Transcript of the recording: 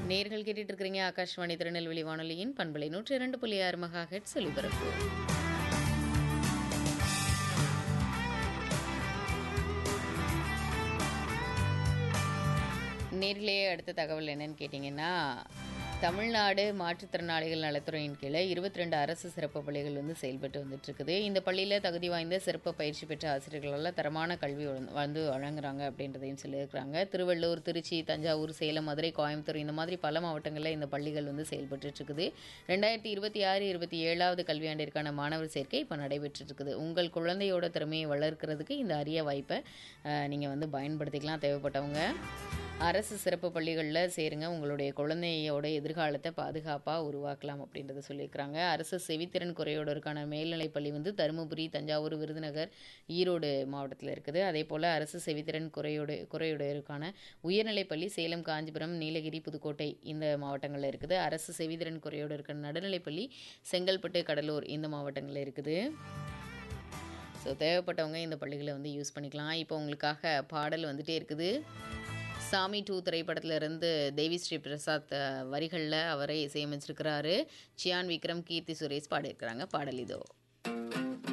நேர்கள் கேட்டுட்டு இருக்கிறீங்க ஆகாஷ்வாணி திருநெல்வேலி வானொலியின் பண்பலை நூற்றி இரண்டு புள்ளி ஆறு மகா ஹெட் ஒலிபரப்பு நேரிலேயே அடுத்த தகவல் என்னன்னு கேட்டிங்கன்னா தமிழ்நாடு மாற்றுத்திறனாளிகள் நலத்துறையின் கீழே இருபத்தி ரெண்டு அரசு சிறப்பு பள்ளிகள் வந்து செயல்பட்டு வந்துட்டு இருக்குது இந்த பள்ளியில் தகுதி வாய்ந்த சிறப்பு பயிற்சி பெற்ற ஆசிரியர்களால் தரமான கல்வி வந்து- வந்து வழங்குறாங்க அப்படின்றதையும் சொல்லியிருக்கிறாங்க திருவள்ளூர் திருச்சி தஞ்சாவூர் சேலம் மதுரை கோயம்புத்தூர் இந்த மாதிரி பல மாவட்டங்களில் இந்த பள்ளிகள் வந்து செயல்பட்டு இருக்குது ரெண்டாயிரத்தி இருபத்தி ஆறு இருபத்தி ஏழாவது கல்வியாண்டிற்கான மாணவர் சேர்க்கை இப்போ நடைபெற்று இருக்குது உங்கள் குழந்தையோட திறமையை வளர்க்கறதுக்கு இந்த அரிய வாய்ப்பை நீங்கள் வந்து பயன்படுத்திக்கலாம் தேவைப்பட்டவங்க அரசு சிறப்பு பள்ளிகளில் சேருங்க உங்களுடைய குழந்தையோட எதிர்காலத்தை பாதுகாப்பாக உருவாக்கலாம் அப்படின்றத சொல்லியிருக்கிறாங்க அரசு செவித்திறன் குறையோடருக்கான மேல்நிலைப் பள்ளி வந்து தருமபுரி தஞ்சாவூர் விருதுநகர் ஈரோடு மாவட்டத்தில் இருக்குது அதே போல் அரசு செவித்திறன் குறையோடு குறையுடையோருக்கான உயர்நிலைப் பள்ளி சேலம் காஞ்சிபுரம் நீலகிரி புதுக்கோட்டை இந்த மாவட்டங்களில் இருக்குது அரசு செவித்திறன் குறையோடு இருக்கிற நடுநிலைப் பள்ளி செங்கல்பட்டு கடலூர் இந்த மாவட்டங்களில் இருக்குது ஸோ தேவைப்பட்டவங்க இந்த பள்ளிகளை வந்து யூஸ் பண்ணிக்கலாம் இப்போ உங்களுக்காக பாடல் வந்துட்டே இருக்குது சாமி டூ திரைப்படத்துல இருந்து தேவி ஸ்ரீ பிரசாத் வரிகளில் அவரை இசையமைச்சிருக்கிறாரு சியான் விக்ரம் கீர்த்தி சுரேஷ் பாடியிருக்கிறாங்க பாடல் இதோ